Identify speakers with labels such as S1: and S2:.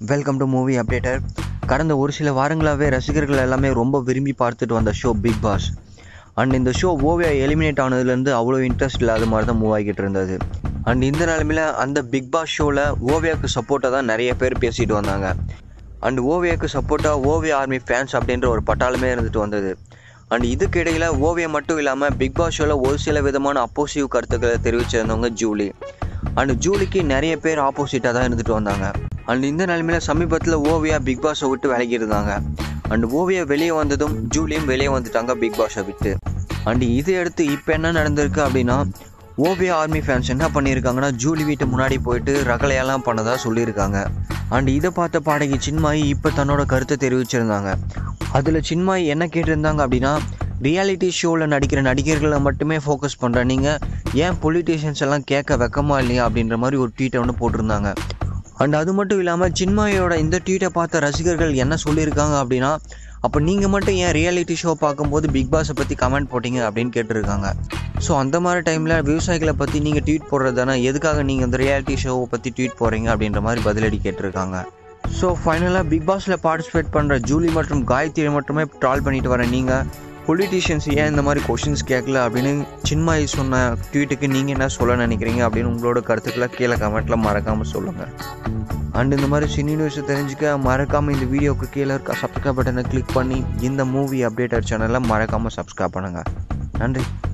S1: welcome to movie updater கடந்த ஒரு சில வாரங்களாகவே ரசிகர்கள் எல்லாமே ரொம்ப விரும்பி பார்த்துட்டு வந்த ஷோ பிக் பாஸ் அண்ட் இந்த ஷோ ஓவியா எலிமினேட் ஆனதுலேருந்து அவ்வளோ இன்ட்ரெஸ்ட் இல்லாத மாதிரி தான் மூவ் ஆகிட்டு இருந்தது அண்ட் இந்த நிலமையில் அந்த பிக் பாஸ் ஷோவில் ஓவியாவுக்கு சப்போர்ட்டாக தான் நிறைய பேர் பேசிட்டு வந்தாங்க அண்ட் ஓவியாவுக்கு சப்போர்ட்டாக ஓவியா ஆர்மி ஃபேன்ஸ் அப்படின்ற ஒரு பட்டாளமே இருந்துட்டு வந்தது அண்ட் இதுக்கு இடையில் ஓவியம் மட்டும் இல்லாமல் பிக் பாஸ் ஷோவில் ஒரு சில விதமான அப்போசிவ் கருத்துக்களை தெரிவிச்சிருந்தவங்க ஜூலி அண்ட் ஜூலிக்கு நிறைய பேர் ஆப்போசிட்டாக தான் இருந்துட்டு வந்தாங்க அண்ட் இந்த நிலைமையில சமீபத்தில் ஓவியா பிக் பாஸை விட்டு விலகி இருந்தாங்க அண்ட் ஓவியா வெளியே வந்ததும் ஜூலியும் வெளியே வந்துட்டாங்க பிக் பாஸை விட்டு அண்ட் இதை அடுத்து இப்போ என்ன நடந்திருக்கு அப்படின்னா ஓவியா ஆர்மி ஃபேன்ஸ் என்ன பண்ணியிருக்காங்கன்னா ஜூலி வீட்டு முன்னாடி போயிட்டு ரகலையெல்லாம் பண்ணதா சொல்லியிருக்காங்க அண்ட் இதை பார்த்த பாடகி சின்மாயி இப்போ தன்னோட கருத்தை தெரிவிச்சிருந்தாங்க அதில் சின்மாயி என்ன கேட்டிருந்தாங்க அப்படின்னா ரியாலிட்டி ஷோவில் நடிக்கிற நடிகர்களை மட்டுமே ஃபோக்கஸ் பண்ணுற நீங்கள் ஏன் பொலிட்டீஷியன்ஸ் எல்லாம் கேட்க வெக்கமா இல்லையா அப்படின்ற மாதிரி ஒரு ட்வீட்டை ஒன்று போட்டிருந்தாங்க அண்ட் அது மட்டும் இல்லாமல் சின்மாயோட இந்த ட்வீட்டை பார்த்த ரசிகர்கள் என்ன சொல்லியிருக்காங்க அப்படின்னா அப்போ நீங்கள் மட்டும் ஏன் ரியாலிட்டி ஷோ பார்க்கும்போது பிக் பாஸை பற்றி கமெண்ட் போட்டீங்க அப்படின்னு கேட்டிருக்காங்க ஸோ அந்த மாதிரி டைமில் விவசாயிகளை பற்றி நீங்கள் ட்வீட் போடுறது தானே எதுக்காக நீங்கள் இந்த ரியாலிட்டி ஷோவை பற்றி ட்வீட் போகிறீங்க அப்படின்ற மாதிரி பதிலடி கேட்டிருக்காங்க ஸோ ஃபைனலாக பிக் பாஸில் பார்ட்டிசிபேட் பண்ணுற ஜூலி மற்றும் காயத்ரி மட்டுமே ட்ரால் பண்ணிட்டு வர நீங்கள் பொலிட்டீஷியன்ஸ் ஏன் இந்த மாதிரி கொஷின்ஸ் கேட்கல அப்படின்னு சின்மாயி சொன்ன ட்வீட்டுக்கு நீங்கள் என்ன சொல்ல நினைக்கிறீங்க அப்படின்னு உங்களோட கருத்துக்களை கீழே கமெண்ட்டில் மறக்காமல் சொல்லுங்கள் அண்ட் இந்த மாதிரி சினி நியூஸை தெரிஞ்சுக்க மறக்காமல் இந்த வீடியோக்கு கீழே இருக்க சப்ஸ்கிரைப் பட்டனை கிளிக் பண்ணி இந்த மூவி அப்டேட்டர் சேனலை மறக்காமல் சப்ஸ்கிரைப் பண்ணுங்கள் நன்றி